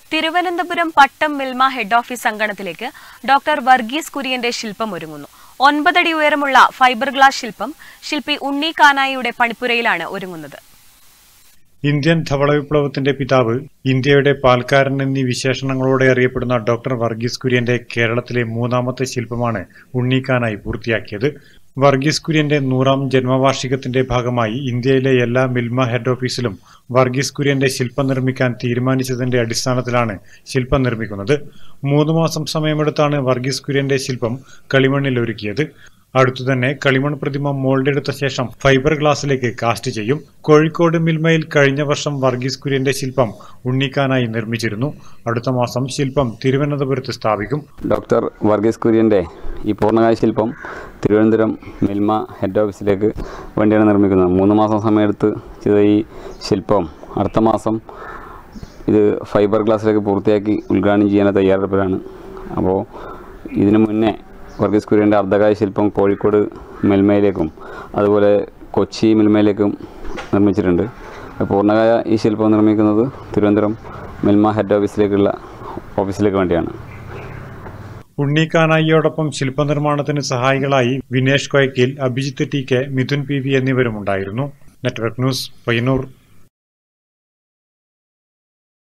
Thiruvananthapuram Pattom Milma head office അങ്കണത്തിലേക്ക് doctor Varghese കുര്യന്റെ ശില്പം ഒരുങ്ങുന്നു ഒൻപതടി ഉയരമുള്ള ഫൈബർ ഗ്ലാസ് ശില്പം ശില്പി ഉണ്ണി കാനായിയുടെ പണിപ്പുരയിലാണ് ഒരുങ്ങുന്നത് ഇന്ത്യൻ ധവള വിപ്ലവത്തിന്റെ പിതാവ് ഇന്ത്യയുടെ പാൽക്കാരൻ എന്നീ വിശേഷണങ്ങളോടെ അറിയപ്പെടുന്ന ഡോക്ടർ വർഗീസ് കുര്യന്റെ കേരളത്തിലെ മൂന്നാമത്തെ ശില്പമാണ് ഉണ്ണീക്കാനായി പൂർത്തിയാക്കിയത് വർഗീസ് കുര്യന്റെ നൂറാം ജന്മവാർഷികത്തിന്റെ ഭാഗമായി ഇന്ത്യയിലെ എല്ലാ മിൽമ ഹെഡ് ഓഫീസിലും വർഗീസ് കുര്യന്റെ ശില്പം നിർമ്മിക്കാൻ തീരുമാനിച്ചതിന്റെ അടിസ്ഥാനത്തിലാണ് ശില്പം നിർമ്മിക്കുന്നത് മൂന്ന് മാസം സമയമെടുത്താണ് വർഗീസ് കുര്യന്റെ ശില്പം കളിമണ്ണിൽ ഒരുക്കിയത് അടുത്തുതന്നെ കളിമൺ പ്രതിമ മോൾഡ് എടുത്ത ശേഷം ഫൈബർ ഗ്ലാസിലേക്ക് കാസ്റ്റ് ചെയ്യും കോഴിക്കോട് മിൽമയിൽ കഴിഞ്ഞ വർഷം വർഗീസ് കുര്യന്റെ ശില്പം ഉണ്ണിക്കാനായി നിർമ്മിച്ചിരുന്നു അടുത്ത മാസം ശില്പം തിരുവനന്തപുരത്ത് സ്ഥാപിക്കും ഡോക്ടർ വർഗീസ് കുര്യൻ്റെ ഈ പൂർണ്ണകായ ശില്പം തിരുവനന്തപുരം മിൽമ ഹെഡ് ഓഫീസിലേക്ക് വേണ്ടിയാണ് നിർമ്മിക്കുന്നത് മൂന്ന് മാസം സമയമെടുത്ത് ചെയ്ത ഈ ശില്പം അടുത്ത മാസം ഇത് ഫൈബർ ഗ്ലാസ്സിലേക്ക് പൂർത്തിയാക്കി ഉദ്ഘാടനം ചെയ്യാൻ തയ്യാറെടുപ്പിലാണ് അപ്പോൾ ഇതിനു മുന്നേ വർഗീസ് കുര്യൻ്റെ അർദ്ധകായ ശില്പം കോഴിക്കോട് മിൽമയിലേക്കും അതുപോലെ കൊച്ചി മിൽമയിലേക്കും നിർമ്മിച്ചിട്ടുണ്ട് പൂർണ്ണകായ ഈ ശില്പം നിർമ്മിക്കുന്നത് തിരുവനന്തപുരം മിൽമ ഹെഡ് ഓഫീസിലേക്കുള്ള ഓഫീസിലേക്ക് വേണ്ടിയാണ് ഉണ്ണിക്കാനായിയോടൊപ്പം ശില്പനിർമ്മാണത്തിന് സഹായികളായി Vinesh Koyakkil Abhijith T K Mithun P V എന്നിവരും ഉണ്ടായിരുന്നു നെറ്റ്വർക്ക് ന്യൂസ് പയ്യന്നൂർ